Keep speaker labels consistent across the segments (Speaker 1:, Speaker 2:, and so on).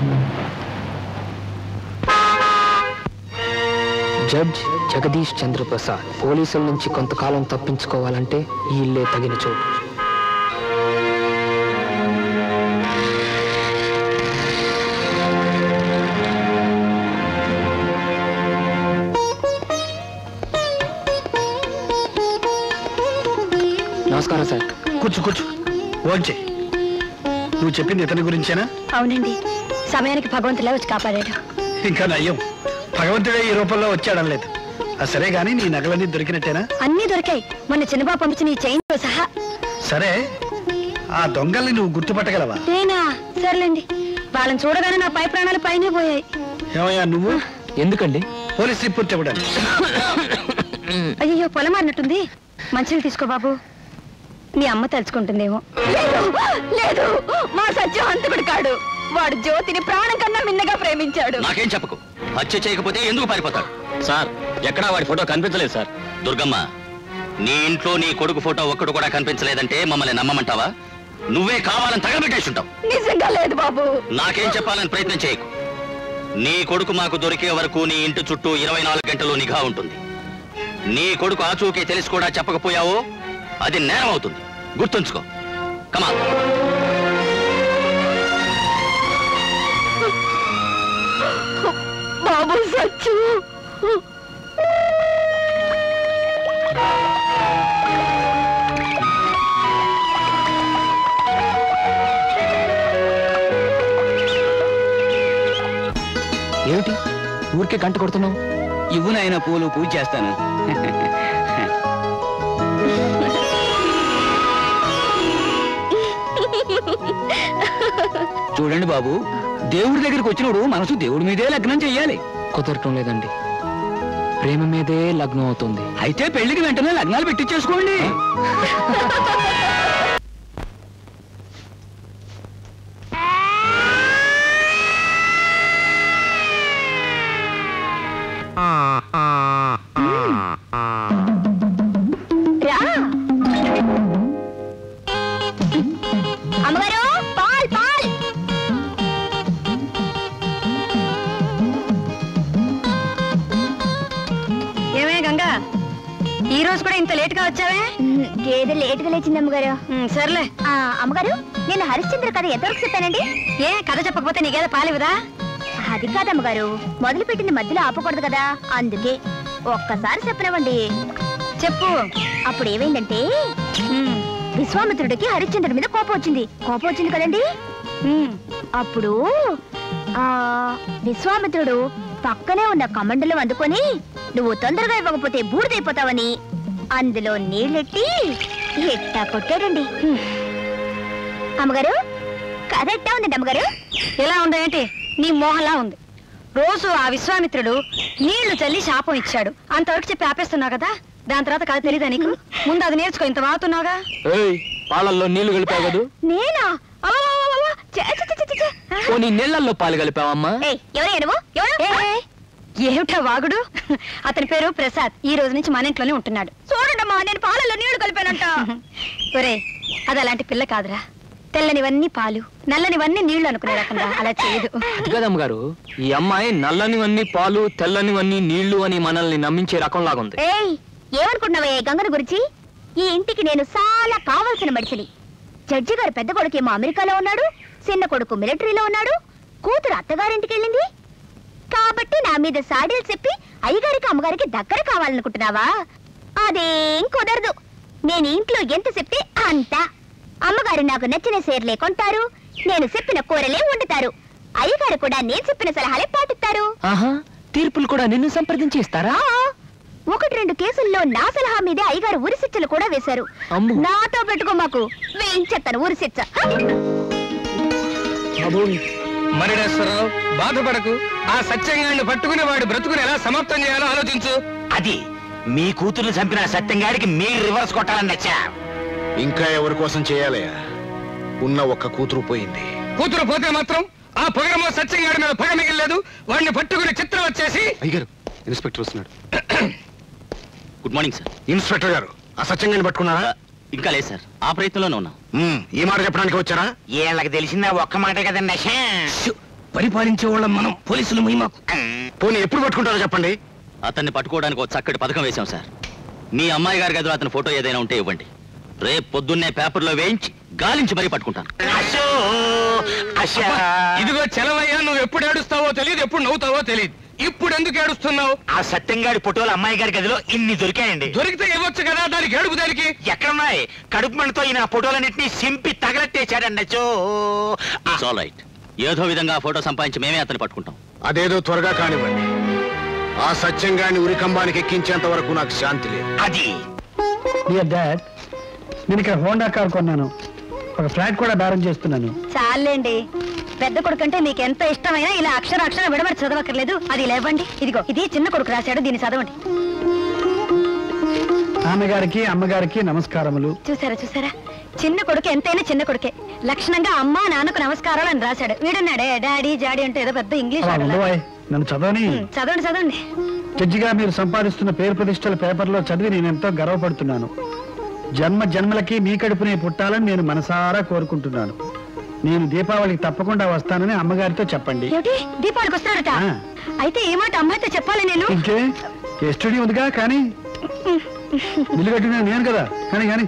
Speaker 1: Judge Jagadish చంద్ర ప్రసాద్ పోలీసుల నుంచి కొంతకాలం తప్పించుకోవాలంటే ఈ ఇల్లే తగిన చోటు నమస్కారం సార్
Speaker 2: కూర్చో కూర్చో ఓంచే నువ్వు చెప్పింది ఇతని గురించేనా
Speaker 3: అవునండి సమయానికి భగవంతులే వచ్చి కాపాడాడు
Speaker 2: ఇంకా నయ్యం భగవంతుడే ఈ రూపంలో వచ్చాడం లేదు ఆ సరే గాని నీ నగలన్నీ దొరికినట్టేనా
Speaker 3: అన్నీ దొరికాయి మొన్న చిన్నబాబు పంపించిన ఈ చైన్ తో సహా
Speaker 2: సరే ఆ దొంగల్ని నువ్వు గుర్తుపట్టగలవా
Speaker 3: నేనా సర్లేండి వాళ్ళని చూడగానే నా పై ప్రాణాలు పైనే పోయాయి
Speaker 2: ఏమయ్యా నువ్వు
Speaker 1: ఎందుకండి
Speaker 2: పోలీస్ రిపోర్ట్ ఇవ్వడానికి
Speaker 3: అయ్యో పొలం మారినట్టుంది మంచిగా తీసుకో బాబు మీ అమ్మ తలుచుకుంటుందేమో లేదు లేదు మా సత్యం అంతకుడు కాడు వాడు జ్యోతిని ప్రాణం కన్నా మిన్నగా ప్రేమించాడు
Speaker 4: నాకేం చెప్పకు హత్య చేయకపోతే ఎందుకు పారిపోతాడు సార్ ఎక్కడా వాడి ఫోటో కనిపించలేదు సార్ దుర్గమ్మ నీ ఇంట్లో నీ కొడుకు ఫోటో ఒక్కడు కూడా కనిపించలేదంటే మమ్మల్ని నమ్మమంటావా నువ్వే కావాలని తగలబెట్టేస్తుంటావు
Speaker 3: నిజంగా లేదు బాబు
Speaker 4: నాకేం చెప్పాలని ప్రయత్నం చేయకు నీ కొడుకు మాకు దొరికే వరకు నీ ఇంటి చుట్టూ ఇరవై నాలుగు గంటలు నిఘా ఉంటుంది నీ కొడుకు ఆచూకీ తెలిసి కూడా చెప్పకపోయావో అది నేరం అవుతుంది గుర్తుంచుకో కమా
Speaker 3: బాబు సచ్చు
Speaker 1: ఏమిటి ఊరికే గంట కొడుతున్నావు
Speaker 5: ఇవ్వు నాయన పూలు పూజ చేస్తాను చూడండి బాబు దేవుడి దగ్గరికి వచ్చినప్పుడు మనసు దేవుడి మీదే లగ్నం చెయ్యాలి
Speaker 1: కుదరటం లేదండి ప్రేమ మీదే లగ్నం అవుతుంది
Speaker 5: అయితే పెళ్లికి వెంటనే లగ్నాలు పెట్టించేసుకోండి
Speaker 3: రా అమ్మగారు పాల్ పాల్ ఏమే గంగా ఈ రోజు కూడా ఇంత లేట్ గా వచ్చావే
Speaker 6: గేదె లేటుగా లేచింది అమ్మగారు
Speaker 3: ఉమ్, సర్లే
Speaker 6: ఆ, అమ్మగారు నేను హరిశ్చంద్ర కథ ఎంతవరకు చెప్పానండి
Speaker 3: ఏ కథ చెప్పకపోతే నీకేదో పాలివదా
Speaker 6: అది కాదమ్మగారు మొదలు పెట్టింది మధ్యలో ఆపకూడదు కదా అందుకే ఒక్కసారి చెప్పనివ్వండి
Speaker 3: చెప్పు
Speaker 6: అప్పుడు ఏమైందంటే
Speaker 3: ఉమ్,
Speaker 6: విశ్వామిత్రుడికి హరిశ్చంద్రుడి మీద కోపం వచ్చింది కోపం వచ్చింది కదండి
Speaker 3: ఉమ్,
Speaker 6: అప్పుడు ఆ విశ్వామిత్రుడు పక్కనే ఉన్న కమండలం అందుకొని నువ్వు తొందరగా ఇవ్వకపోతే బూడిదైపోతావని అందులో నీళ్ళెట్టి ఎట్టా కొట్టాడండి హ్మ్. అమ్మగారు కథ ఎట్టా ఉందండి అమ్మగారు
Speaker 3: ఎలా ఉందేంటి నీ మోహంలా ఉంది రోజు ఆ విశ్వామిత్రుడు నీళ్లు చల్లి శాపం ఇచ్చాడు అంతవరకు చెప్పి ఆపేస్తున్నావు కదా దాని తర్వాత కథ తెలీదా నీకు ముందు అది నేర్చుకో ఇంత వాగుతున్నావుగా
Speaker 1: ఏయ్ పాలల్లో నీళ్లు కలిపావు కదూ
Speaker 6: నేనా అవ్వవ్వవ్వవ్వ! ఛే, ఛే, ఛే, ఛే, ఛే. ఆ?
Speaker 1: ఓ నీ నీళ్లలో పాలు కలిపావమ్మా
Speaker 6: ఏయ్, ఎవరయ్యా నువ్వు? ఎవరు?
Speaker 3: ఏ, ఏమిటా వాగుడు అతని పేరు ప్రసాద్ ఈ రోజు నుంచి మన ఇంట్లోనే ఉంటున్నాడు
Speaker 6: చూడండమ్మా నేను పాలలో నీళ్లు కలిపానంట
Speaker 3: ఒరే అది అలాంటి పిల్ల కాదురా తెల్లనివన్నీ పాలు నల్లనివన్నీ నీళ్లు అనుకునే రకంగా అలా చేయదు
Speaker 1: అది కదమ్మ గారు ఈ అమ్మాయి నల్లనివన్నీ పాలు తెల్లనివన్నీ నీళ్లు అని మనల్ని నమ్మించే రకం లాగుంది
Speaker 6: ఏయ్ ఏమనుకుంటున్నావే గంగన గురించి ఈ ఇంటికి నేను చాలా కావలసిన మనిషిని జడ్జి గారు పెద్ద కొడుకేమో అమెరికాలో ఉన్నాడు చిన్న కొడుకు మిలిటరీలో ఉన్నాడు కూతురు అత్తగారింటికి వెళ్ళింది కాబట్టి నా మీద సాడీలు చెప్పి అయ్యగారికి అమ్మగారికి దగ్గర కావాలనుకుంటున్నావా అదేం కుదరదు నేను ఇంట్లో ఎంత చెప్తే అంత అమ్మగారు నాకు నచ్చిన సేర్లే కొంటారు నేను చెప్పిన కూరలే వండుతారు అయ్యగారు కూడా నేను చెప్పిన సలహాలే పాటిస్తారు
Speaker 1: ఆహా తీర్పులు కూడా నిన్ను సంప్రదించి ఇస్తారా
Speaker 6: ఆ, ఒకటి రెండు కేసుల్లో నా సలహా మీదే అయ్యగారు ఉరి శిక్షలు కూడా వేశారు
Speaker 1: అమ్మో.
Speaker 6: నాతో పెట్టుకో మాకు వేయించేస్తాను ఉరి శిక్ష హ!
Speaker 2: మరిడేశ్వరరావు బాధపడకు ఆ సత్యంగాన్ని పట్టుకుని వాడి బ్రతుకుని ఎలా సమాప్తం చేయాలో ఆలోచించు
Speaker 5: అది మీ కూతురు చంపిన సత్యంగాడికి మీరు రివర్స్ కొట్టాలని నచ్చా
Speaker 7: ఇంకా ఎవరి కోసం చేయాలయ్యా ఉన్న ఒక్క కూతురు పోయింది
Speaker 2: కూతురు పోతే మాత్రం ఆ పొగరమో సత్యంగాడి మీద పగ మిగిలేదు వాడిని పట్టుకుని చిత్రం వచ్చేసి
Speaker 7: అయ్యారు ఇన్స్పెక్టర్ వస్తున్నాడు
Speaker 4: గుడ్ మార్నింగ్ సార్
Speaker 7: ఇన్స్పెక్టర్ గారు ఆ సత్యంగాన్ని పట్టుకున్నారా
Speaker 4: ఇంకా లేదు సార్ ఆ ప్రయత్నంలోనే ఉన్నాం
Speaker 7: మ్మ్, ఈ మాట చెప్పడానికి వచ్చారా
Speaker 5: వీళ్ళకి తెలిసిందా ఒక్క మాట కదండి నశా
Speaker 2: పరిపాలించే వాళ్ళం మనం పోలీసులు మాకు
Speaker 7: పోనీ ఎప్పుడు పట్టుకుంటారో చెప్పండి
Speaker 4: అతన్ని పట్టుకోవడానికి ఒక చక్కటి పథకం వేశాం సార్ మీ అమ్మాయి గారి గదిలో అతని ఫోటో ఏదైనా ఉంటే ఇవ్వండి రేపు పొద్దున్నే పేపర్లో వేయించి గాలించి మరీ పట్టుకుంటాను
Speaker 5: అశో అశా
Speaker 2: ఇదిగో చలవయ్యా నువ్వు ఎప్పుడు ఏడుస్తావో తెలియదు ఎప్పుడు నవ్వుతావో తెలియదు ఇప్పుడు ఎందుకు ఏడుస్తున్నావు
Speaker 5: ఆ సత్యంగాడి ఫోటోలు అమ్మాయి గారి గదిలో ఇన్ని దొరికాయండి
Speaker 2: దొరికితే ఇవ్వచ్చు కదా దానికి ఏడుపు దానికి
Speaker 5: ఎక్కడున్నాయి కడుపు మంటతో ఈయన ఆ ఫోటోలన్నింటినీ సింపి తగలెట్టేశాడండి అచ్చో
Speaker 4: ఇట్స్ ఆల్ రైట్ ఏదో విధంగా ఆ ఫోటో సంపాదించి మేమే అతన్ని పట్టుకుంటాం
Speaker 7: అదేదో త్వరగా కానివ్వండి ఆ సత్యంగాన్ని ఉరికంబానికి ఎక్కించేంత వరకు నాకు శాంతి లేదు
Speaker 5: అది
Speaker 8: డియర్ డాడ్ నేను ఇక్కడ హోండా కార్ కొన్నాను ఒక ఫ్లాట్ కూడా బేరం చేస్తున్నాను
Speaker 3: చాలండి పెద్ద కొడుకు అంటే మీకు ఎంత ఇష్టమైనా ఇలా అక్షర అక్షరం విడబడి చదవక్కర్లేదు అది ఇలా ఇవ్వండి ఇదిగో ఇది చిన్న కొడుకు రాశాడు దీన్ని చదవండి
Speaker 8: నాన్నగారికి అమ్మగారికి నమస్కారములు
Speaker 3: చూసారా చూసారా చిన్న కొడుకు ఎంతైనా చిన్న కొడుకే లక్షణంగా అమ్మా నాన్నకు నమస్కారాలు అని రాశాడు వీడున్నాడే డాడీ జాడీ అంటే ఏదో పెద్ద ఇంగ్లీష్
Speaker 8: అలా
Speaker 3: వాడలా.
Speaker 8: ఉండవాయ్ నన్ను చదవని
Speaker 3: ఉమ్, చదవండి చదవండి
Speaker 8: జడ్జిగా మీరు సంపాదిస్తున్న పేరు ప్రతిష్టల పేపర్లో చదివి నేను ఎంతో గర్వపడుతున్నాను జన్మ జన్మలకి మీ కడుపునే పుట్టాలని నేను మనసారా కోరుకుంటున్నాను నేను దీపావళికి తప్పకుండా వస్తానని అమ్మగారితో చెప్పండి
Speaker 3: ఏమిటి దీపావళికి వస్తున్నాడట
Speaker 8: ఆ.
Speaker 3: అయితే ఏ మాట అమ్మాయితో చెప్పాలి నేను
Speaker 8: ఇంకే ఎస్టడీ ఉందిగా కానీ ఇల్లు కట్టిన నేను కదా కానీ కానీ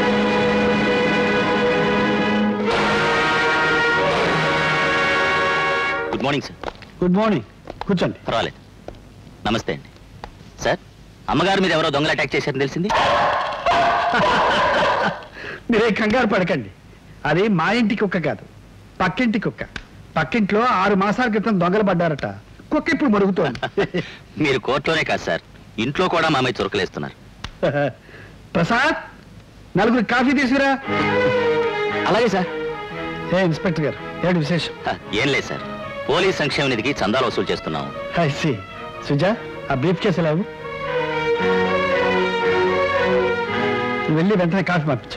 Speaker 4: good morning sir
Speaker 8: good morning కూర్చోండి
Speaker 4: పర్వాలేదు నమస్తే అండి సార్ అమ్మగారి మీద ఎవరో దొంగలు అటాక్ చేశారని తెలిసింది
Speaker 8: మీరే కంగారు పడకండి అది మా ఇంటి కుక్క కాదు పక్కింటి కుక్క పక్కింట్లో ఆరు మాసాల క్రితం దొంగలు పడ్డారట కుక్క ఇప్పుడు మరుగుతోంది
Speaker 4: మీరు కోర్టులోనే కాదు సార్ ఇంట్లో కూడా మా మీద చురకలేస్తున్నారు
Speaker 8: ప్రసాద్ నలుగురు కాఫీ తీసుకురా
Speaker 1: అలాగే సార్
Speaker 8: ఏ ఇన్స్పెక్టర్ గారు ఏడు విశేషం
Speaker 4: హ, ఏం లేదు సార్ పోలీస్ సంక్షేమ నిధికి చందాలు వసూలు చేస్తున్నాం
Speaker 8: ఐ సి సుజా ఆ బ్రీఫ్ కేసు లేవు నువ్వు వెళ్ళి వెంటనే కాఫీ పంపించు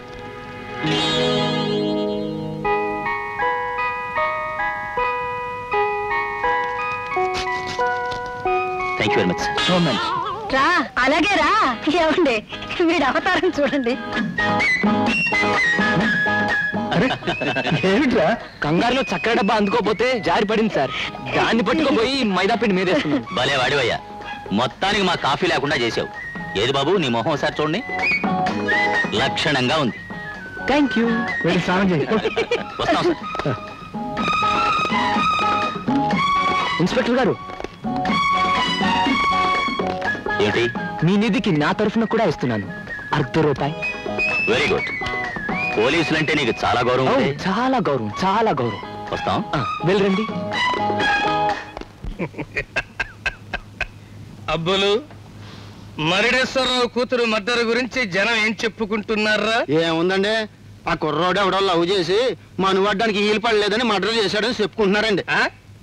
Speaker 4: thank you very much sir
Speaker 1: so much
Speaker 3: రా అలాగే రా ఏమండి వీడు అవతారం చూడండి
Speaker 8: అరే ఏమిట్రా
Speaker 1: కంగారులో చక్కెర డబ్బా అందుకోపోతే జారి పడింది సార్ దాన్ని పట్టుకోపోయి మైదా పిండి మీదేస్తున్నాను
Speaker 4: భలే వాడివయ్యా మొత్తానికి మా కాఫీ లేకుండా చేసావు ఏది బాబు నీ మొహం ఒకసారి చూడండి లక్షణంగా ఉంది
Speaker 1: థ్యాంక్ యూ
Speaker 8: వెళ్ళి స్నానం చేయి
Speaker 4: వస్తాం సార్
Speaker 1: ఇన్స్పెక్టర్ గారు
Speaker 4: ఏమిటి
Speaker 1: మీ నిధికి నా తరఫున కూడా ఇస్తున్నాను అర్ధ రూపాయి
Speaker 4: వెరీ గుడ్ పోలీసులంటే నీకు చాలా గౌరవం
Speaker 1: ఓ,
Speaker 4: ఉంది
Speaker 1: చాలా గౌరవం చాలా గౌరవం
Speaker 4: వస్తాం
Speaker 1: ఆ, వెళ్ళరండి
Speaker 2: అబ్బులు మరిడేశ్వరరావు కూతురు మద్దరు గురించి జనం ఏం చెప్పుకుంటున్నారా
Speaker 9: ఏముందండి ఆ కుర్రోడు ఎవడో లవ్ చేసి మనువడ్డానికి ఈలు పడలేదని మర్డర్ చేశాడని చెప్పుకుంటున్నారండి
Speaker 2: ఆ?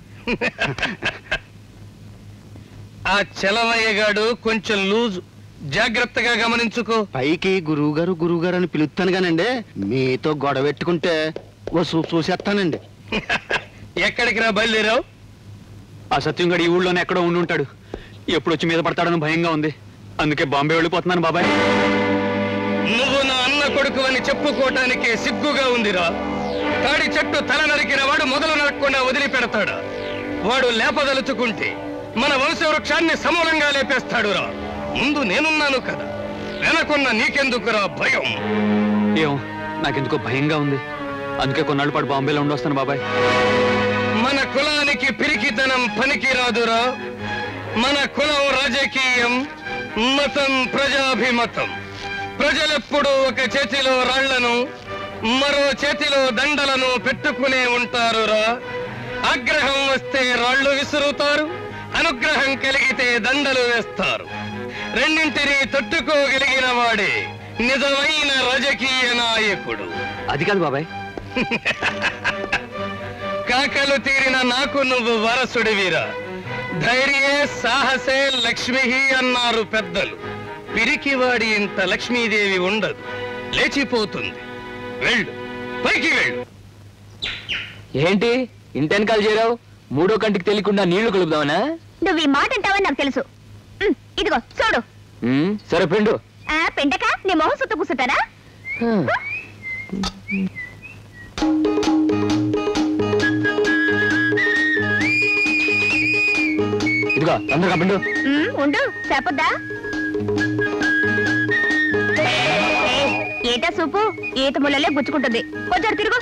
Speaker 2: ఆ చలమయ్య గాడు కొంచెం లూజు జాగ్రత్తగా గమనించుకో
Speaker 9: పైకి గురువు గారు గురువు గారు అని పిలుస్తాను కానండి మీతో గొడవ పెట్టుకుంటే ఓ చూపు చూసేస్తానండి
Speaker 2: ఎక్కడికి రా బయలుదేరావు
Speaker 10: ఆ సత్యంగడి ఈ ఊళ్ళోనే ఎక్కడో ఉండి ఉంటాడు ఎప్పుడు వచ్చి మీద పడతాడని భయంగా ఉంది అందుకే బాంబే వెళ్ళిపోతున్నాను బాబాయ్
Speaker 2: నువ్వు నా అన్న కొడుకు అని చెప్పుకోవటానికి సిగ్గుగా ఉందిరా తాడి చెట్టు తల నరికిన వాడు మొదలు నరకకుండా వదిలిపెడతాడు వాడు లేపదలుచుకుంటే మన వంశవృక్షాన్ని సమూలంగా లేపేస్తాడు రా ముందు నేనున్నాను కదా వెనకున్న నీకెందుకురా భయం
Speaker 10: ఏం నాకెందుకో భయంగా ఉంది అందుకే కొన్నాళ్ళ పాటు బాంబేలో ఉండొస్తాను బాబాయ్
Speaker 2: మన కులానికి పిరికితనం పనికిరాదురా మన కులం రాజకీయం మతం ప్రజాభిమతం ప్రజలెప్పుడూ ఒక చేతిలో రాళ్లను మరో చేతిలో దండలను పెట్టుకునే ఉంటారురా ఆగ్రహం వస్తే రాళ్లు విసురుతారు అనుగ్రహం కలిగితే దండలు వేస్తారు రెండింటినీ తట్టుకోగలిగిన వాడే నిజమైన రాజకీయ నాయకుడు
Speaker 10: అది కాదు బాబాయ్
Speaker 2: కాకలు తీరిన నాకు నువ్వు వారసుడివిరా ధైర్యే సాహసే లక్ష్మి అన్నారు పెద్దలు పిరికివాడి ఇంత లక్ష్మీదేవి ఉండదు లేచిపోతుంది వెళ్ళు పైకి వెళ్ళు
Speaker 1: ఏంటి ఇంటెనకాల చేరావు మూడో కంటికి తెలియకుండా నీళ్లు కలుపుదామనా
Speaker 6: నువ్వు ఈ మాట అంటావని నాకు తెలుసు ఉమ్, ఇదిగో చూడు
Speaker 1: ఉమ్, సరే ఫ్రెండు
Speaker 6: ఆ పెండక నీ మొహం సుత్తు కూసుంటారా
Speaker 1: ఇదిగో తొందరగా పిండు
Speaker 6: ఉమ్, ఉండు చెప్పొద్దా ఏయ్, ఏటా సూపు ఈత ముళ్ళలే గుచ్చుకుంటుంది కొంచెం తిరుగు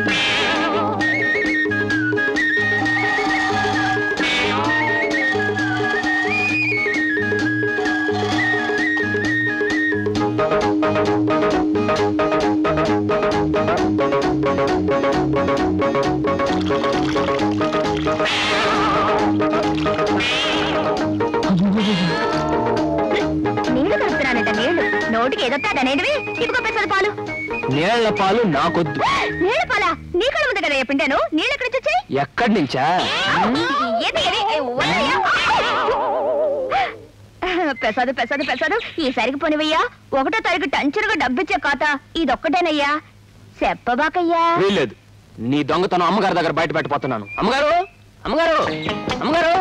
Speaker 6: నీళ్లు కలుపుతున్నానంట నీళ్లు నోటికి ఏదొస్తే అదనేటివి ఇదిగో పెసలు పాలు
Speaker 1: నీళ్ల పాలు నాకొద్దు
Speaker 6: నీళ్ళ పాలా నీ కళ్ళ ముందు కదా పిండాను నీళ్ళు ఎక్కడి నుంచి వచ్చాయి
Speaker 1: ఎక్కడి నుంచా
Speaker 6: ఏది ఏది ఏ, వదలయ్యా. పెసదు పెసదు పెసదు ఈసారికి పోనివయ్యా ఒకటో తారీఖు టంచరుగా డబ్బిచ్చే ఖాతా ఇదొక్కటేనయ్యా చెప్పబాకయ్యా
Speaker 1: వీల్లేదు నీ దొంగతనం అమ్మగారి దగ్గర బయట పెట్టిపోతున్నాను అమ్మగారు అమ్మగారు అమ్మగారు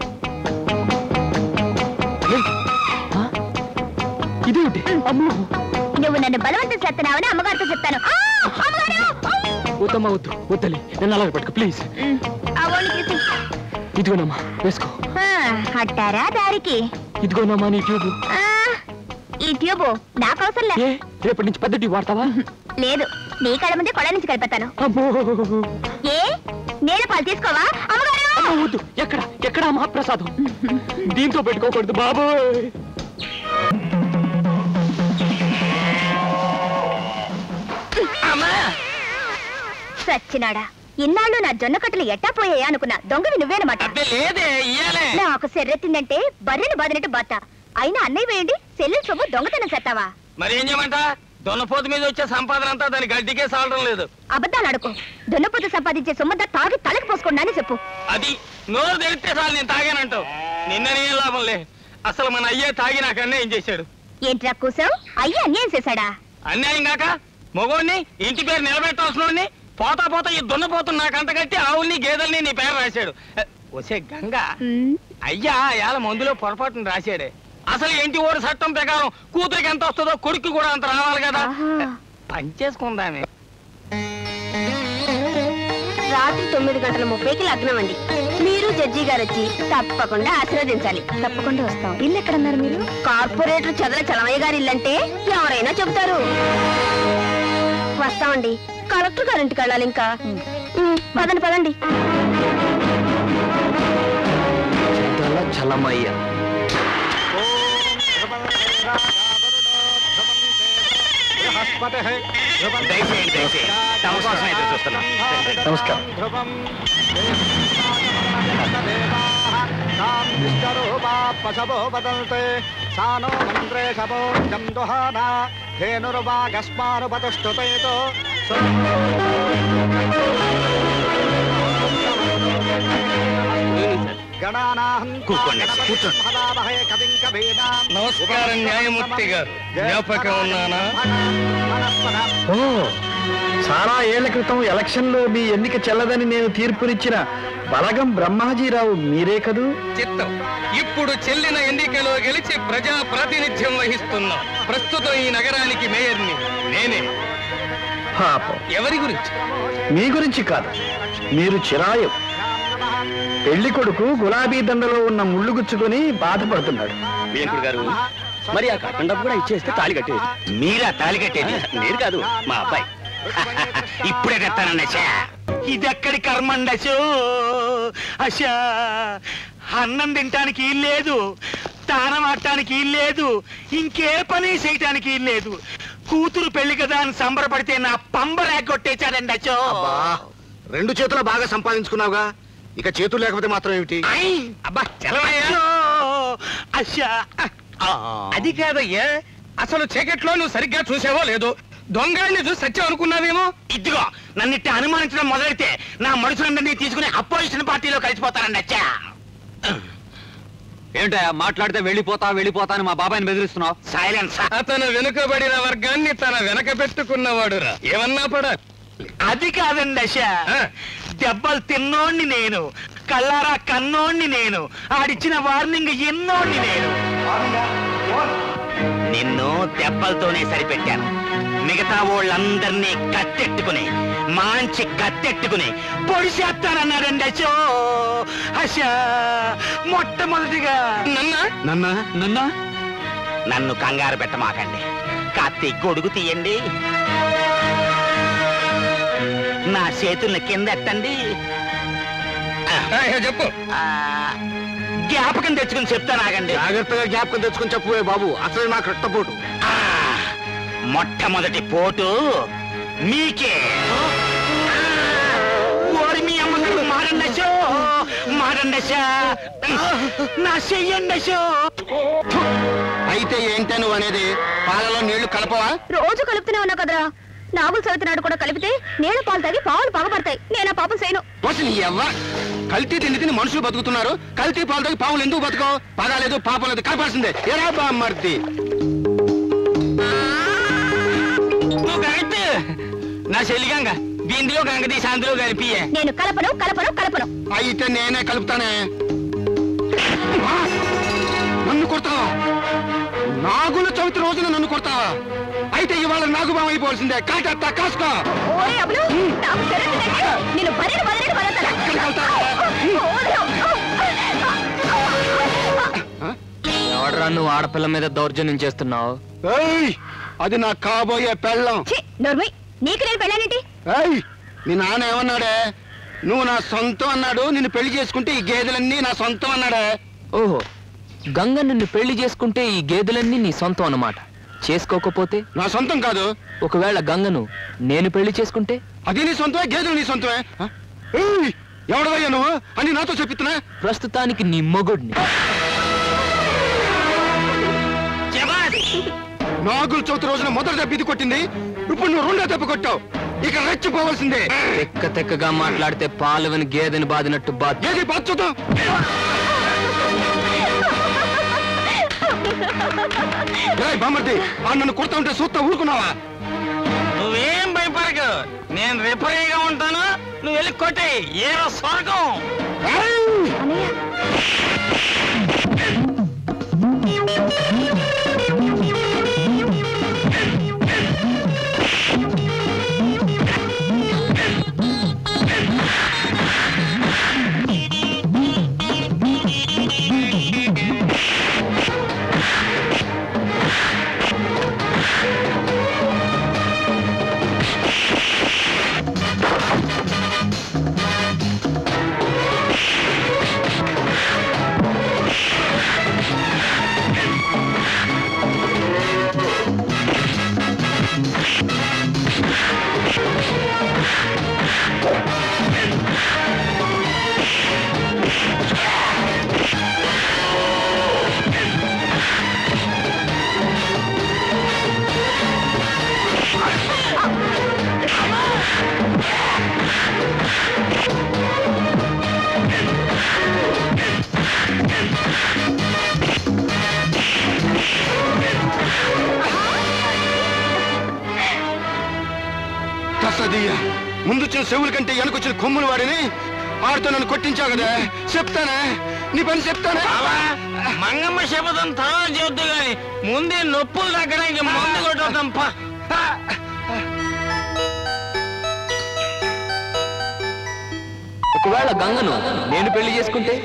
Speaker 1: లే. ఆ? ఇదేమిటి అమ్మో
Speaker 6: నువ్వు నన్ను బలవంతం చేస్తున్నావని అమ్మగారితో చెప్తాను ఆ, అమ్మగారు!
Speaker 1: వద్దమ్మా వద్దు వద్దలి నన్ను అలాగే పట్టుకో ప్లీజ్
Speaker 6: ఉమ్, ఆ ఓణి తీసి.
Speaker 1: ఇదిగోనమ్మా వేసుకో
Speaker 6: ఆ, అట్టారా దారికి
Speaker 1: ఇదిగోనమ్మా నీ ట్యూబ్
Speaker 6: ఆ, ఈ ట్యూబు నాకు అవసరం లే
Speaker 1: ఏ రేపటి నుంచి పెద్ద ట్యూబ్ వాడతావా
Speaker 6: లేదు నీ కళ్ళ ముందే కొడ నుంచి కలిపెత్తాను
Speaker 1: అమ్మో
Speaker 6: ఏ నీళ్ళ పాలు తీసుకోవా అమ్మగారు
Speaker 1: అమ్మో, వద్దు ఎక్కడ ఎక్కడ మహాప్రసాదం దీంతో పెట్టుకోకూడదు బాబోయ్
Speaker 6: సచ్చినాడా ఇన్నాళ్ళు నా జొన్న కట్టలు ఎట్టా పోయాయా అనుకున్నా దొంగవి నువ్వేనమాట
Speaker 2: లేదే ఇయ్యాలే
Speaker 6: నాకు సెర్రెత్తిందంటే బర్రెలు బాదినట్టు బాత అయినా అన్నయ్య వేయండి సెల్లు సొమ్ము దొంగతనం చేస్తావా
Speaker 2: మరి ఏం చేయమంట దొన్నపోతు మీద వచ్చే సంపాదన అంతా దాని గడ్డికే సాలడం లేదు
Speaker 6: అబద్ధాలు అడుకో దొన్నపోతు సంపాదించే సొమ్మంతా తాగి తలకి పోసుకోండి అని చెప్పు
Speaker 2: అది నోరు తెరిస్తే చాలు నేను తాగానంటావు నిన్ననే లాభంలే అసలు మన అయ్యే తాగి నాకు అన్యాయం చేశాడు
Speaker 6: ఏంట్రా కూసావు అయ్యి అన్యాయం చేశాడా
Speaker 2: అన్యాయం కాక మగోడిని ఇంటి పేరు నిలబెట్టాల్సిన పోతా పోతా ఈ దున్నపోతున్న నాకు అంత కట్టి ఆవుల్ని గేదెల్ని నీ పేరు రాశాడు ఎ, వచ్చే గంగ
Speaker 6: ఉమ్,
Speaker 2: అయ్యా ఇవాళ మందులో పొరపాటును రాశాడే అసలు ఇంటి ఓడి చట్టం ప్రకారం కూతురికి ఎంత వస్తుందో కొడుకు కూడా అంత రావాలి కదా
Speaker 6: ఆహా.
Speaker 2: పంచేసుకుందామే
Speaker 3: రాత్రి తొమ్మిది గంటల ముప్పైకి లగ్నం అండి మీరు జడ్జి గారు వచ్చి తప్పకుండా ఆశీర్వదించాలి తప్పకుండా వస్తాం ఇల్లు ఎక్కడన్నారు మీరు కార్పొరేటర్ చదల చలమయ్య గారి ఇల్లు అంటే ఎవరైనా చెబుతారు వస్తామండి కలెక్టర్ గారింటికి వెళ్ళాలి ఇంకా ఉమ్, పదండి పదండి
Speaker 1: చదల చలమయ్య
Speaker 4: దయచేయండి దయచేయండి తమ కోసం ఎదురు చూస్తున్నాం
Speaker 8: నమస్కారం
Speaker 9: పశవో వదంతే సానో మంత్రే శవో జందుహానా ధేనుర్వాగస్మానుపతిష్ఠుతేతో గణానాహం
Speaker 4: కూర్చోండి, కూర్చోండి.
Speaker 9: భవామహే కవిం కవీనాం
Speaker 2: నమస్కారం న్యాయమూర్తి గారు జ్ఞాపకం ఉన్నానా
Speaker 8: ఓ చాలా ఏళ్ల క్రితం ఎలక్షన్ లో మీ ఎన్నిక చెల్లదని నేను తీర్పునిచ్చిన బలగం బ్రహ్మాజీరావు మీరే కదూ
Speaker 2: చిత్తం ఇప్పుడు చెల్లిన ఎన్నికలో గెలిచి ప్రజా ప్రాతినిధ్యం వహిస్తున్నా ప్రస్తుతం ఈ నగరానికి మేయర్ని నేనే
Speaker 8: పాపం
Speaker 2: ఎవరి గురించి
Speaker 8: మీ గురించి కాదు మీరు చిరాయం పెళ్లి కొడుకు గులాబీ దండలో ఉన్న ముళ్ళు గుచ్చుకొని బాధపడుతున్నాడు
Speaker 4: వేంకుడు గారు మరి ఆ కట్టం డబ్బు కూడా ఇచ్చేస్తే తాళి కట్టేది మీరా తాళి కట్టేది మీరు కాదు మా అబ్బాయి ఇప్పుడే తెస్తానన్నశా ఇదెక్కడి కర్మండశో అశా అన్నం తినటానికి లేదు తానం ఆడటానికి లేదు ఇంకే పని చేయటానికి లేదు కూతురు పెళ్లి కదా అని సంబరపడితే నా పంబ రేగొట్టేశాడండి అశో
Speaker 7: అబ్బా రెండు చేతులు బాగా సంపాదించుకున్నావుగా ఇక చేతులు లేకపోతే మాత్రం ఏమిటి
Speaker 2: అబ్బా చలవయ్యా
Speaker 4: అశా
Speaker 2: అది కాదయ్యా అసలు చీకట్లో నువ్వు సరిగ్గా చూసావో లేదో దొంగల్ని చూసి సత్యం అనుకున్నావేమో
Speaker 4: ఇదిగో నన్ను ఇట్ట అనుమానించడం మొదలెడితే నా మనుషులందరినీ తీసుకుని అపోజిషన్ పార్టీలో కలిసిపోతారండి అచ్చా
Speaker 10: ఏంటయ్యా మాట్లాడితే వెళ్ళిపోతా వెళ్ళిపోతా అని మా బాబాయ్ని బెదిరిస్తున్నావు
Speaker 4: సైలెన్స్
Speaker 2: అతను వెనుకబడిన వర్గాన్ని తన వెనక పెట్టుకున్నవాడురా ఏమన్నా పడ
Speaker 4: అది కాదండి అశ
Speaker 2: ఆ.
Speaker 4: దెబ్బలు తిన్నోణ్ణి నేను కల్లారా కన్నోణ్ణి నేను ఆడిచ్చిన వార్నింగ్ ఎన్నోణ్ణి నేను నిన్ను దెబ్బలతోనే సరిపెట్టాను మిగతా వాళ్ళందరినీ కట్టెట్టుకుని
Speaker 5: మంచి కత్తెట్టుకుని పొడిసేస్తానన్నాడండి అశో అశా మొట్టమొదటిగా
Speaker 2: నన్నా
Speaker 10: నన్నా నన్నా
Speaker 5: నన్ను కంగారు పెట్టమాకండి కత్తి గొడుగు తీయండి నా చేతుల్ని కిందెట్టండి
Speaker 2: ఆ, ఇక చెప్పు
Speaker 5: ఆ, జ్ఞాపకం తెచ్చుకుని చెప్తానాగండి
Speaker 7: జాగ్రత్తగా జ్ఞాపకం తెచ్చుకొని చెప్పవే బాబు అసలు నాకు రక్తపోటు
Speaker 5: ఆ, మొట్టమొదటి పోటు మీకే ఓరి మీ అమ్మగారు మారండశో మారండశా నా చెయ్యండశో
Speaker 7: అయితే ఏంటే నువ్వు అనేది పాలలో నీళ్లు కలపవా
Speaker 3: రోజు కలుపుతూనే ఉన్నా కదరా నాగుల చవితి నాడు కూడా కలిపితే నీళ్ళ పాలు తాగి పావులు పగబడతాయి నేను ఆ పాపం చేయను
Speaker 7: పోసి నీ ఎవ్వ కల్తీ తిండి తిని మనుషులు బతుకుతున్నారు కల్తీ పాలు తాగి పావులు ఎందుకు బతుకో పగాలేదు పాపం లేదు కలపాల్సిందే ఎరా బామ్మర్ది
Speaker 5: నువ్వు కరెక్ట్ నా చెల్లిగంగ బిందులో గంగ తీసి అందులో కలిపియే
Speaker 3: నేను కలపను కలపను కలపను
Speaker 7: అయితే నేనే కలుపుతానే ఆ! నన్ను కొడతావా నాగుల చవితి రోజున నన్ను కొడతావా అయితే ఇవాళ నాగుబాం అయిపోవాల్సిందే కాటత్తా కాసుకో
Speaker 3: ఓరే అబ్బులు నాకు తెలియదంటే నేను బరిని బదిలిని
Speaker 7: ఎక్కడికి వెళ్తావా?
Speaker 1: ఎవడరా నువ్వు ఆడపిల్ల మీద దౌర్జన్యం చేస్తున్నావు
Speaker 7: ఏయ్ అది నా కాబోయే పెళ్ళం
Speaker 3: నోర్మై నీకు నేను పెళ్ళానేంటి
Speaker 7: ఏయ్ నీ నాన్న ఏమన్నాడే నువ్వు నా సొంతం అన్నాడు నిన్ను పెళ్లి చేసుకుంటే ఈ గేదెలన్నీ నా సొంతం అన్నాడే
Speaker 1: ఓహో గంగ నిన్ను పెళ్లి చేసుకుంటే ఈ గేదెలన్నీ నీ సొంతం అన్నమాట చేసుకోకపోతే
Speaker 7: నా సొంతం కాదు
Speaker 1: ఒకవేళ గంగను నేను పెళ్లి చేసుకుంటే
Speaker 7: అది నీ సొంతమే గేదెలు నీ సొంతమే ఆ? ఏయ్ ఎవడవయ్యా నువ్వు అని నాతో చెప్పిస్తున్నా
Speaker 1: ప్రస్తుతానికి నీ మొగుడిని
Speaker 7: నాగుల చవితి రోజున మొదటి దెబ్బ ఇది కొట్టింది ఇప్పుడు నువ్వు రెండో దెబ్బ కొట్టావు ఇక రెచ్చిపోవాల్సిందే
Speaker 1: తెక్క తెక్కగా మాట్లాడితే పాలవని గేదెని బాదినట్టు బాధ
Speaker 7: ఏది బాధ్యత ఏయ్ బామ్మర్ది ఆ నన్ను కొడతా ఉంటే చూస్తా ఊరుకున్నావా
Speaker 5: నువ్వేం భయపడకు నేను రిపరీగా ఉంటాను నువ్వు వెళ్ళి కొట్టేయి ఏదో స్వర్గం
Speaker 7: ఏయ్!
Speaker 3: అనయ్య
Speaker 7: కసదీయ ముందొచ్చిన చెవుల కంటే వెనకొచ్చిన కొమ్ములు వాడిని ఆడితో నన్ను కొట్టించావు కదా చెప్తానే నీ పని చెప్తానే
Speaker 5: మంగమ్మ శపథం తర్వాత చెబుతూ గాని ముందే నొప్పులు తగ్గడానికి మందు కొట్టడం పా
Speaker 1: ఒకవేళ గంగను నేను పెళ్లి చేసుకుంటే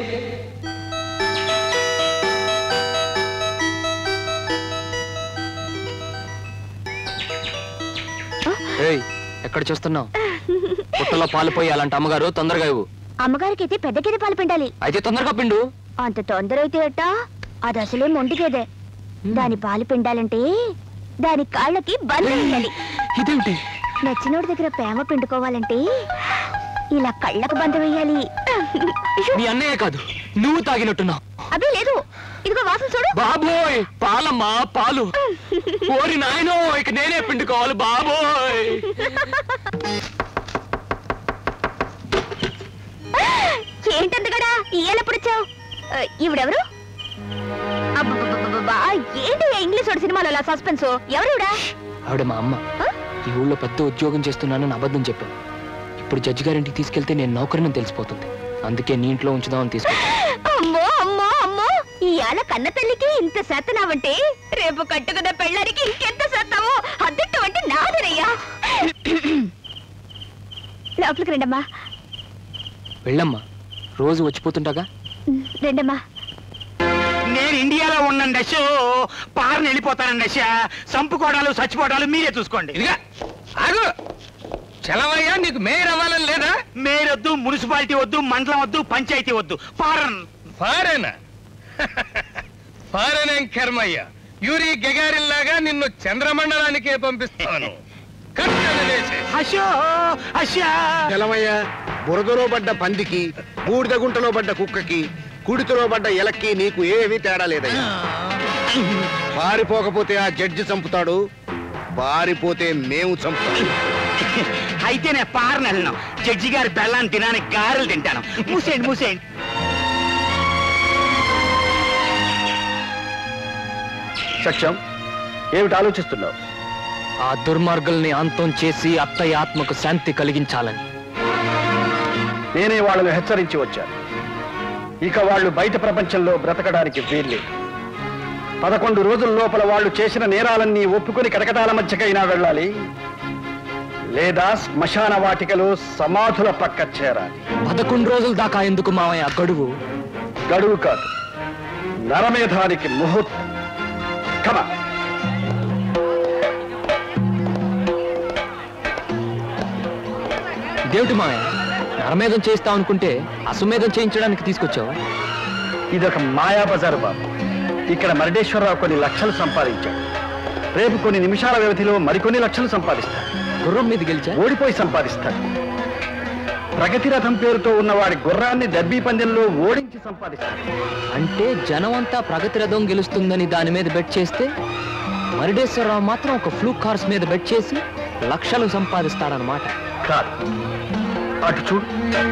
Speaker 1: ఏయ్ ఎక్కడ చూస్తున్నావు పుట్టలో పాలు పోయి అలాంటి అమ్మగారు తొందరగా ఇవ్వు
Speaker 6: అమ్మగారికి అయితే పెద్ద గేదె పాలు పిండాలి
Speaker 1: అయితే తొందరగా పిండు
Speaker 6: అంత తొందర అయితే ఎట్టా అది అసలే మొండి గేదె దాని పాలు పిండాలంటే దాని కాళ్ళకి బంధం ఉండాలి
Speaker 1: ఇదేమిటి
Speaker 6: నచ్చినోడి దగ్గర ప్రేమ పిండుకోవాలంటే ఇలా కళ్ళకు బంధం వేయాలి
Speaker 1: నీ అన్నయ్య కాదు నువ్వు తాగినట్టున్నావు
Speaker 6: అదే లేదు ఇదిగో వాసన చూడు
Speaker 1: బాబోయ్ పాలమ్మా పాలు ఓరి నాయనో ఇక నేనే పిండుకోవాలి బాబోయ్
Speaker 6: ఏంటంతగడా ఇయ్యాలెప్పుడు వచ్చావు ఈవిడెవరు అబ్బబ్బబ్బబ్బబ్బా, ఏంటి ఈ ఇంగ్లీష్ వాడి సినిమాలో అలా సస్పెన్స్ ఎవరు ఈవిడ?
Speaker 1: ఆవిడ మా అమ్మ
Speaker 6: ఆ?
Speaker 1: ఈ ఊళ్ళో పెద్ద ఉద్యోగం చేస్తున్నానని అబద్ధం చెప్పాను ఇప్పుడు జడ్జి గారింటికి తీసుకెళ్తే నేను నౌకరిని తెలిసిపోతుంది అందుకే నీ ఇంట్లో ఉంచుదామని తీసుకొచ్చాను
Speaker 6: అమ్మో అమ్మో అమ్మో ఇవాళ కన్న తల్లికి ఇంత శాతనావంటే రేపు కట్టుకున్న పెళ్ళానికి ఇంకెంత శాతమో అద్దెట్టు అంటే నాదనయ్యా లోపలికి రండమ్మా
Speaker 1: వెళ్ళమ్మా రోజు వచ్చిపోతుంటాగా
Speaker 6: ఉమ్, రండమ్మా
Speaker 5: నేను ఇండియాలో ఉన్నాను దశ పారని వెళ్ళిపోతానండి దశ సంపుకోవడాలు చచ్చిపోవడాలు మీరే చూసుకోండి
Speaker 2: ఇదిగా ఆగు చలవయ్యా నీకు మేయర్ అవ్వాలని లేదా
Speaker 5: మేరొద్దు మున్సిపాలిటీ వద్దు మండలం వద్దు పంచాయతీ వద్దు ఫారెన్
Speaker 2: ఫారెన్ ఫారెన్ ఏం కర్మయ్య యూరి గెగారిన్ లాగా నిన్ను చంద్రమండలానికే పంపిస్తాను కట్టలు వేసేసి.
Speaker 5: అశో అశా
Speaker 7: తెలమయ్య బురదలో పడ్డ పందికి బూడిద గుంటలో పడ్డ కుక్కకి కుడితిలో పడ్డ ఎలక్కి నీకు ఏమీ తేడా లేదయ్యా పారిపోకపోతే ఆ జడ్జి చంపుతాడు పారిపోతే మేము చంపుతాం
Speaker 5: అయితే నేను పారని వెళ్ళను జడ్జి గారి బెల్లాన్ని తినడానికి గారెలు తింటాను మూసేయండి మూసేయండి
Speaker 8: సత్యం ఏమిటి ఆలోచిస్తున్నావు
Speaker 1: ఆ దుర్మార్గుల్ని అంతం చేసి అత్తయ్య ఆత్మకు శాంతి కలిగించాలని
Speaker 8: నేనే వాళ్ళను హెచ్చరించి వచ్చాను ఇక వాళ్ళు బయట ప్రపంచంలో బ్రతకడానికి వీల్లేదు పదకొండు రోజుల లోపల వాళ్ళు చేసిన నేరాలన్నీ ఒప్పుకొని కటకటాల మధ్యకైనా వెళ్ళాలి లేదా శ్మశాన వాటికలో సమాధుల పక్క చేరాలి
Speaker 1: పదకొండు రోజుల దాకా ఎందుకు మావయ్య గడువు
Speaker 8: గడువు కాదు నరమేధానికి ముహూర్తం కమా
Speaker 1: దేవుటి మావయ్య నరమేధం చేస్తాం అనుకుంటే అశ్వమేధం చేయించడానికి తీసుకొచ్చావు
Speaker 8: ఇదొక మాయా బజారు బాబు ఇక్కడ మరడేశ్వరరావు కొన్ని లక్షలు సంపాదించాడు రేపు కొన్ని నిమిషాల వ్యవధిలో మరికొన్ని లక్షలు సంపాదిస్తాడు
Speaker 1: గుర్రం మీద గెలిచా
Speaker 8: ఓడిపోయి సంపాదిస్తాడు ప్రగతి రథం పేరుతో ఉన్న వాడి గుర్రాన్ని డబ్బీ పందెంలో ఓడించి సంపాదిస్తాడు
Speaker 1: అంటే జనం అంతా ప్రగతి రథం గెలుస్తుందని దాని మీద బెట్ చేస్తే మరిడేశ్వరరావు మాత్రం ఒక ఫ్లూ కార్స్ మీద బెట్ చేసి లక్షలు సంపాదిస్తాడనమాట
Speaker 8: కాదు అటు చూడు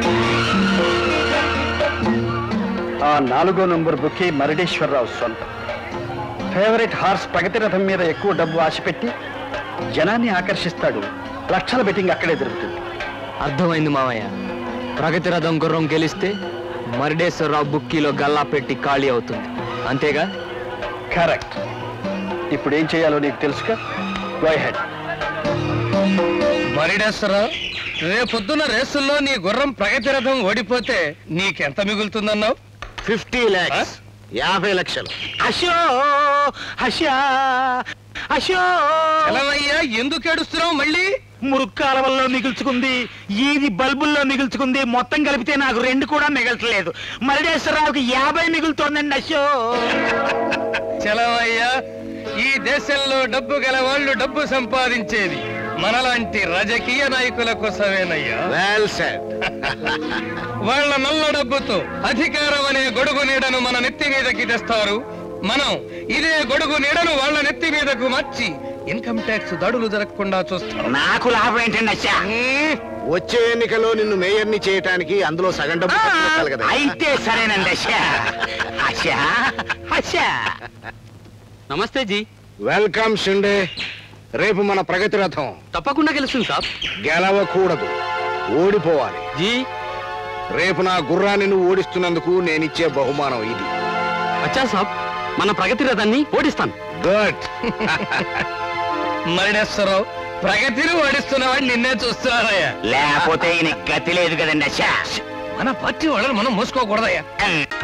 Speaker 8: ఆ నాలుగో నంబర్ బుక్కి మరడేశ్వరరావు సొంతం ఫేవరెట్ హార్స్ ప్రగతి రథం మీద ఎక్కువ డబ్బు ఆశపెట్టి జనాన్ని ఆకర్షిస్తాడు లక్షల బెట్టింగ్ అక్కడే దొరుకుతుంది
Speaker 1: అర్థమైంది మావయ్య ప్రగతి రథం గుర్రం గెలిస్తే మరిడేశ్వరరావు బుక్కీలో గల్లా పెట్టి ఖాళీ అవుతుంది అంతేగా
Speaker 8: కరెక్ట్ ఇప్పుడు ఏం చేయాలో నీకు తెలుసుగా గో హెడ్
Speaker 2: మరిడేశ్వరరావు రేపొద్దున రేసుల్లో నీ గుర్రం ప్రగతి రథం ఓడిపోతే నీకెంత మిగులుతుందన్నావు
Speaker 7: ఫిఫ్టీ ల్యాక్స్ యాభై లక్షలు
Speaker 5: అశో అశా అశో
Speaker 2: చలవయ్యా ఎందుకు ఏడుస్తున్నావు మళ్ళీ
Speaker 5: మురుక్కాలవల్లో మిగుల్చుకుంది ఈది బల్బుల్లో మిగుల్చుకుంది మొత్తం కలిపితే నాకు రెండు కూడా మిగల్చలేదు మరడేశ్వరరావుకి యాభై మిగులుతోందండి అశో
Speaker 2: చలవయ్యా ఈ దేశంలో డబ్బు గల వాళ్ళు డబ్బు సంపాదించేది మనలాంటి రాజకీయ నాయకుల కోసమేనయ్యా
Speaker 7: వెల్ సెట్
Speaker 2: వాళ్ళ నల్ల డబ్బుతో అధికారం అనే గొడుగు నీడను మన నెత్తి మీదకి తెస్తారు మనం ఇదే గొడుగు నీడను వాళ్ళ నెత్తి మీదకు మార్చి ఇన్కమ్ ట్యాక్స్ దాడులు జరగకుండా చూస్తాం
Speaker 5: నాకు లాభం ఏంటండి అశా
Speaker 2: మ్మ్.
Speaker 7: వచ్చే ఎన్నికలో నిన్ను మేయర్ని చేయటానికి అందులో సగం డబ్బు ఖర్చు పెట్టాలి కదా
Speaker 5: అయితే సరేనండి అశా అశా అశా
Speaker 10: నమస్తే జీ
Speaker 7: వెల్కమ్ షిండే రేపు మన ప్రగతి రథం
Speaker 10: తప్పకుండా గెలుస్తుంది సాబ్
Speaker 7: గెలవకూడదు ఓడిపోవాలి
Speaker 10: జీ
Speaker 7: రేపు నా గుర్రాన్ని నువ్వు ఓడిస్తున్నందుకు నేనిచ్చే బహుమానం ఇది
Speaker 10: వచ్చా సాబ్ మన ప్రగతి రథాన్ని ఓడిస్తాను
Speaker 7: గుడ్
Speaker 2: మరిడేశ్వరరావు ప్రగతిని ఓడిస్తున్నవాడు నిన్నే చూస్తున్నారయ్యా
Speaker 5: లేకపోతే ఈయన గతి లేదు కదండి అశా
Speaker 2: మన పార్టీ వాళ్ళని మనం మూసుకోకూడదయ్యా
Speaker 5: ఉమ్.